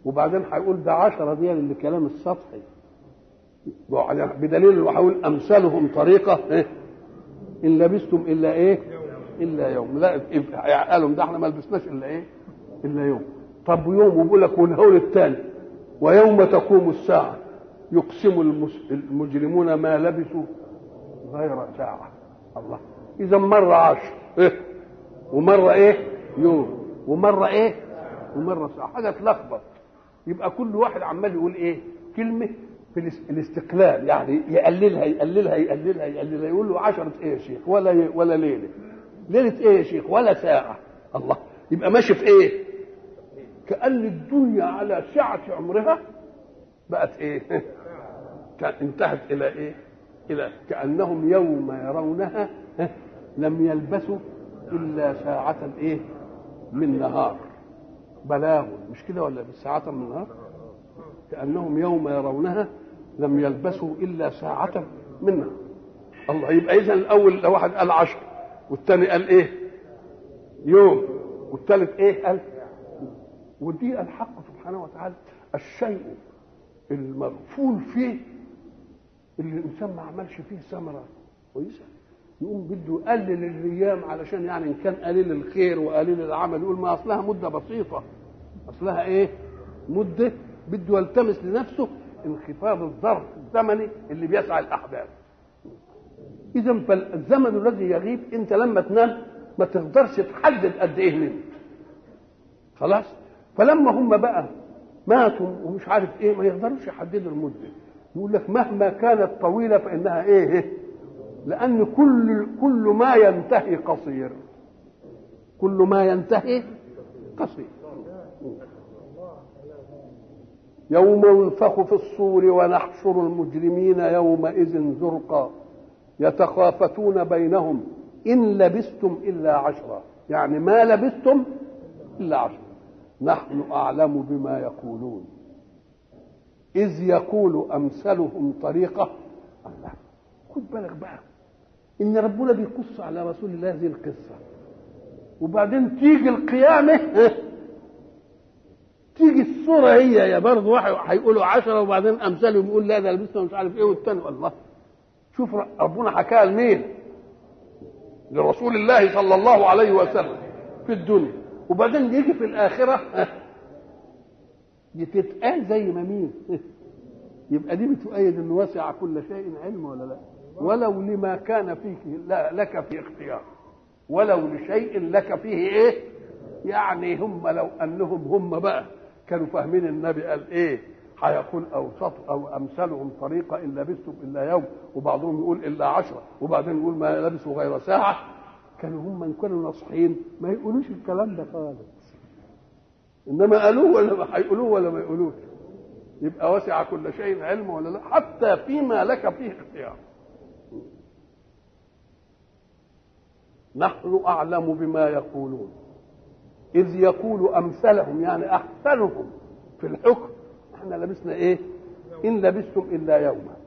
وبعدين هيقول ده عشرة دي للكلام السطحي بدليل انه هيقول امثالهم طريقه إيه؟ ان لبستم الا ايه؟ الا يوم لا قالوا ده احنا ما لبسناش الا ايه؟ الا يوم طب يوم وبيقول لك والهول الثاني ويوم تقوم الساعه يقسم المجرمون ما لبثوا غير ساعه الله اذا مره عشر إيه؟ ومره ايه؟ يوم ومره ايه؟ ومره ساعه حاجه تلخبط يبقى كل واحد عمال يقول ايه؟ كلمه في الاستقلال يعني يقللها يقللها يقللها يقللها يقول له عشرة ايه يا شيخ ولا ولا ليله ليله ايه يا شيخ ولا ساعه الله يبقى ماشي في ايه كأن الدنيا على سعة عمرها بقت ايه انتهت الى ايه الى كأنهم يوم يرونها لم يلبسوا الا ساعة ايه من نهار بلاغ مش كده ولا ساعة من نهار كأنهم يوم يرونها لم يلبسوا إلا ساعة منها الله يبقى إذا الأول لو واحد قال عشر والثاني قال إيه يوم والثالث إيه قال ودي الحق سبحانه وتعالى الشيء المغفول فيه اللي الإنسان ما عملش فيه ثمرة كويسة يقوم بده يقلل الأيام علشان يعني إن كان قليل الخير وقليل العمل يقول ما أصلها مدة بسيطة أصلها إيه مدة بده يلتمس لنفسه انخفاض الظرف الزمني اللي بيسعى الاحداث اذا فالزمن الذي يغيب انت لما تنام ما تقدرش تحدد قد ايه نمت خلاص فلما هم بقى ماتوا ومش عارف ايه ما يقدروش يحددوا المده يقول لك مهما كانت طويله فانها ايه لان كل كل ما ينتهي قصير كل ما ينتهي قصير يوم ينفخ في الصور ونحشر المجرمين يومئذ زرقا يتخافتون بينهم إن لبستم إلا عشرا يعني ما لبستم إلا عشرا نحن أعلم بما يقولون إذ يقول أمثلهم طريقة الله خد بالك بقى إن ربنا بيقص على رسول الله هذه القصة وبعدين تيجي القيامة تيجي الصورة هي يا برضه واحد هيقولوا عشرة وبعدين أمثالهم يقول لا ده لبسنا مش عارف إيه والتاني الله شوف ربنا حكاها لمين؟ لرسول الله صلى الله عليه وسلم في الدنيا وبعدين يجي في الآخرة تتقال زي ما مين؟ يبقى دي بتؤيد انه وسع كل شيء علم ولا لا؟ ولو لما كان فيك لا لك في اختيار ولو لشيء لك فيه ايه؟ يعني هم لو انهم هم بقى كانوا فاهمين النبي قال ايه هيقول اوسط او امثلهم طريقه ان لبثتم الا يوم وبعضهم يقول الا عشره وبعدين يقول ما لبثوا غير ساعه كانوا هم ان كانوا ناصحين ما يقولوش الكلام ده خالص انما قالوه ولا ما هيقولوه ولا ما يقولوش يبقى وسع كل شيء علم ولا لا حتى فيما لك فيه اختيار نحن اعلم بما يقولون إذ يقول أمثلهم يعني أحسنهم في الحكم احنا لبسنا إيه؟ إن لبستم إلا يوما